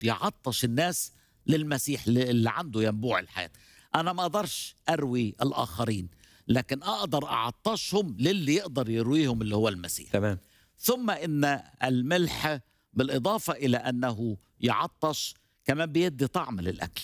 يعطش الناس للمسيح اللي عنده ينبوع الحياه انا ما اقدرش اروي الاخرين لكن اقدر اعطشهم للي يقدر يرويهم اللي هو المسيح تمام ثم ان الملح بالاضافه الى انه يعطش كمان بيدي طعم للاكل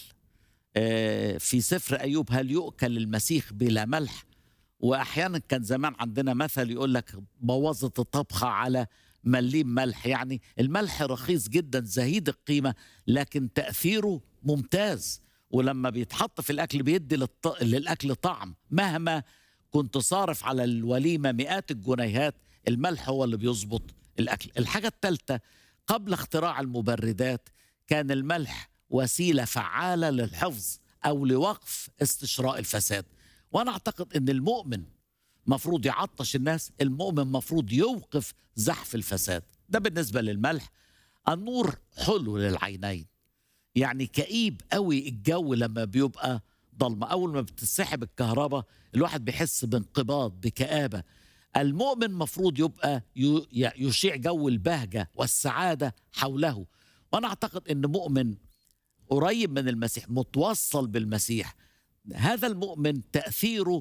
آه، في سفر ايوب هل يؤكل المسيح بلا ملح واحيانا كان زمان عندنا مثل يقول لك بوظت الطبخه على مليم ملح يعني الملح رخيص جدا زهيد القيمه لكن تاثيره ممتاز ولما بيتحط في الاكل بيدي للط... للاكل طعم مهما كنت صارف على الوليمه مئات الجنيهات الملح هو اللي بيظبط الاكل الحاجه الثالثه قبل اختراع المبردات كان الملح وسيله فعاله للحفظ او لوقف استشراء الفساد وانا اعتقد ان المؤمن مفروض يعطش الناس المؤمن مفروض يوقف زحف الفساد ده بالنسبه للملح النور حلو للعينين يعني كئيب قوي الجو لما بيبقى ضلمه اول ما بتسحب الكهرباء الواحد بيحس بانقباض بكآبه المؤمن مفروض يبقى ي- يشيع جو البهجه والسعاده حوله وانا اعتقد ان مؤمن قريب من المسيح متوصل بالمسيح هذا المؤمن تأثيره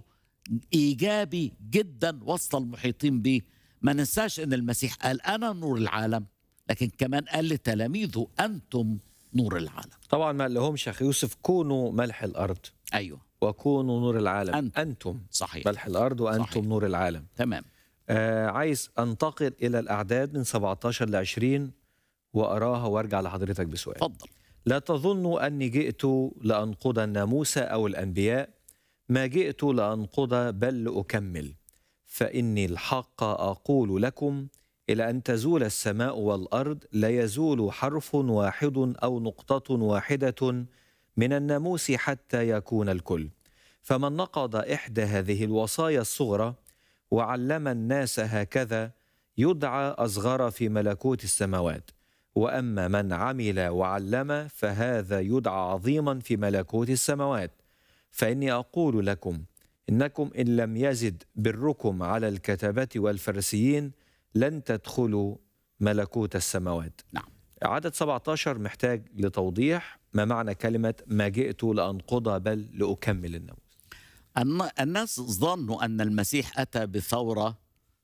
إيجابي جدا وسط المحيطين به ما ننساش أن المسيح قال أنا نور العالم لكن كمان قال لتلاميذه أنتم نور العالم طبعا ما لهمش يا اخي يوسف كونوا ملح الارض أيوه وكونوا نور العالم أنت. انتم صحيح ملح الارض وانتم صحيح. نور العالم تمام آه عايز انتقل الى الاعداد من 17 ل 20 واراها وارجع لحضرتك بسؤال اتفضل لا تظنوا اني جئت لانقض الناموس او الانبياء ما جئت لانقض بل لاكمل فاني الحق اقول لكم الى ان تزول السماء والارض لا يزول حرف واحد او نقطه واحده من الناموس حتى يكون الكل فمن نقض احدى هذه الوصايا الصغرى وعلم الناس هكذا يدعى اصغر في ملكوت السماوات واما من عمل وعلم فهذا يدعى عظيما في ملكوت السماوات فاني اقول لكم انكم ان لم يزد بركم على الكتبه والفرسيين لن تدخلوا ملكوت السماوات نعم عدد 17 محتاج لتوضيح ما معنى كلمه ما جئت لانقض بل لاكمل الناموس الن- الناس ظنوا أن المسيح أتى بثورة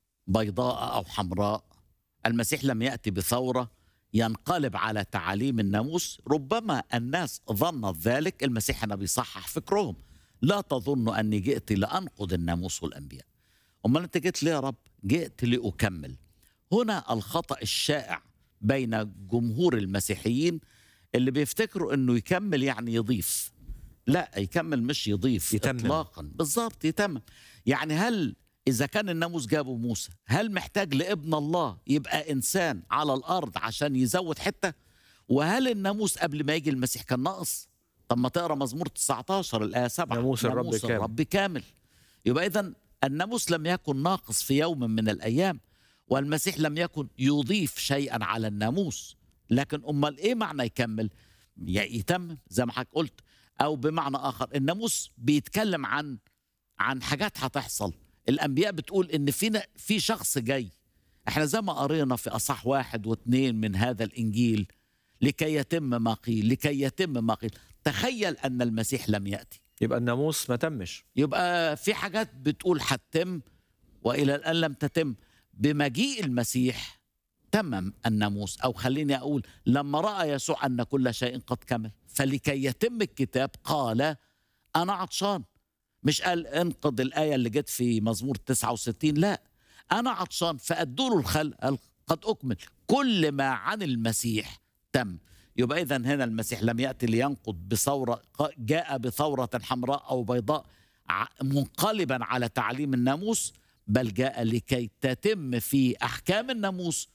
بيضاء أو حمراء المسيح لم يأتي بثورة ينقلب على تعاليم الناموس ربما الناس ظنت ذلك المسيح هنا بيصحح فكرهم لا تظنوا أني جئت لأنقض الناموس والأنبياء أمال أنت جئت ليه يا رب جئت لأكمل هنا الخطأ الشائع بين جمهور المسيحيين اللي بيفتكروا أنه يكمل يعني يضيف لا يكمل مش يضيف يتمم. اطلاقا بالظبط يتمم يعني هل اذا كان الناموس جابه موسى هل محتاج لابن الله يبقى انسان على الارض عشان يزود حته وهل الناموس قبل ما يجي المسيح كان ناقص طب ما تقرا مزمور 19 الايه 7 ناموس الرب ناموس كامل. الرب كامل يبقى اذا الناموس لم يكن ناقص في يوم من الايام والمسيح لم يكن يضيف شيئا على الناموس لكن امال ايه معنى يكمل يا يتمم زي ما حضرتك قلت او بمعنى اخر الناموس بيتكلم عن عن حاجات هتحصل الانبياء بتقول ان في في شخص جاي احنا زي ما قرينا في اصح واحد واثنين من هذا الانجيل لكي يتم ما قيل لكي يتم ما قيل تخيل ان المسيح لم ياتي يبقى الناموس ما تمش يبقى في حاجات بتقول هتتم والى الان لم تتم بمجيء المسيح تمم الناموس او خليني اقول لما راى يسوع ان كل شيء قد كمل فلكي يتم الكتاب قال انا عطشان مش قال انقض الايه اللي جت في مزمور 69 لا انا عطشان فادوا له الخلق قال قد اكمل كل ما عن المسيح تم يبقى اذا هنا المسيح لم ياتي لينقض بثوره جاء بثوره حمراء او بيضاء ع- منقلبا على تعليم الناموس بل جاء لكي تتم في احكام الناموس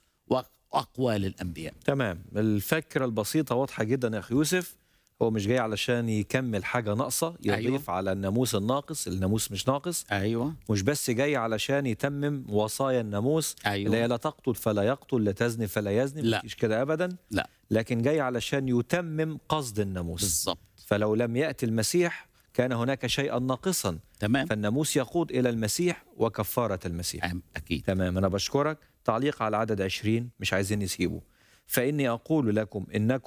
واقوال الانبياء تمام الفكره البسيطه واضحه جدا يا اخي يوسف هو مش جاي علشان يكمل حاجه ناقصه يضيف أيوة. على الناموس الناقص الناموس مش ناقص ايوه مش بس جاي علشان يتمم وصايا الناموس ايوه اللي هي لا تقتل فلا يقتل لا تزني فلا يزني لا. مفيش كده ابدا لا. لكن جاي علشان يتمم قصد الناموس بالظبط فلو لم ياتي المسيح كان هناك شيئا ناقصا تمام فالناموس يقود الى المسيح وكفاره المسيح أم- اكيد تمام انا بشكرك تعليق على عدد 20 مش عايزين نسيبه فاني اقول لكم انكم